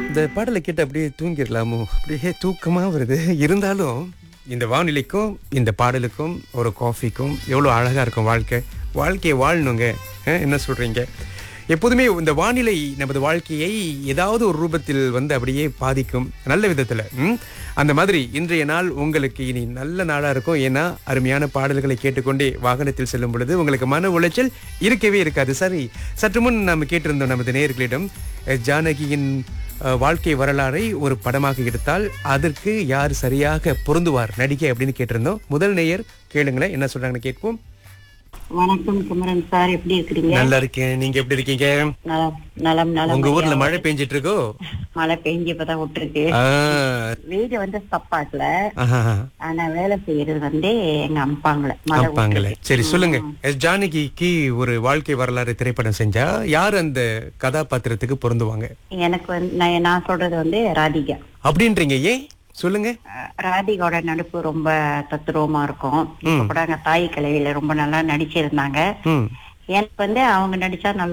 இந்த பாடலை கேட்டு அப்படியே தூங்கிடலாமோ அப்படியே தூக்கமா வருது இருந்தாலும் இந்த வானிலைக்கும் இந்த பாடலுக்கும் ஒரு காஃபிக்கும் எவ்வளோ அழகா இருக்கும் வாழ்க்கை வாழ்க்கையை வாழணுங்க அஹ், என்ன சொல்றீங்க எப்போதுமே இந்த வானிலை நமது வாழ்க்கையை ஏதாவது ஒரு ரூபத்தில் வந்து அப்படியே பாதிக்கும் நல்ல விதத்துல ம்? அந்த மாதிரி இன்றைய நாள் உங்களுக்கு இனி நல்ல நாளா இருக்கும் ஏன்னா அருமையான பாடல்களை கேட்டுக்கொண்டே வாகனத்தில் செல்லும் பொழுது உங்களுக்கு மன உளைச்சல் இருக்கவே இருக்காது சரி சற்று முன் நாம் கேட்டிருந்தோம் நமது நேயர்களிடம் அஹ், ஜானகியின் அஹ், வாழ்க்கை வரலாறை ஒரு படமாக எடுத்தால் அதற்கு யார் சரியாக பொருந்துவார் நடிகை அப்படின்னு கேட்டிருந்தோம் முதல் நேயர் கேளுங்களேன் என்ன சொல்றாங்கன்னு கேட்போம் வணக்கம் குமரன் சார் எப்படி இருக்கிறீங்க நல்லா இருக்கேன் நீங்க எப்படி இருக்கீங்க நலம் நலம் நலம் உங்க ஊர்ல மழை பெஞ்சிட்டு இருக்கோ மழை பெஞ்சு இப்பதான் விட்டுருக்கு ஆ, வீடு வந்து சப்பாட்ல ஆஹா, ஆனா வேலை செய்யறது வந்து எங்க அம்பாங்கள மழை அப்பாங்களே சரி சொல்லுங்க எஸ் ஜானகிக்கு ஒரு வாழ்க்கை வரலாறு திரைப்படம் செஞ்சா யார் அந்த கதாபாத்திரத்துக்கு பொருந்துவாங்க விட்டு. எனக்கு வந்து நான் நான் சொல்றது வந்து ராதிகா அப்படின்றீங்க ஏன் சொல்லுங்க அஹ் ராதிகாவோட நடிப்பு ரொம்ப தத்துருவமா இருக்கும் இப்ப கூட அங்க தாய் கிழவியில ரொம்ப நல்லா நடிச்சிருந்தாங்க ம் எனக்கு வந்து அவங்க நடிச்சா நல்லா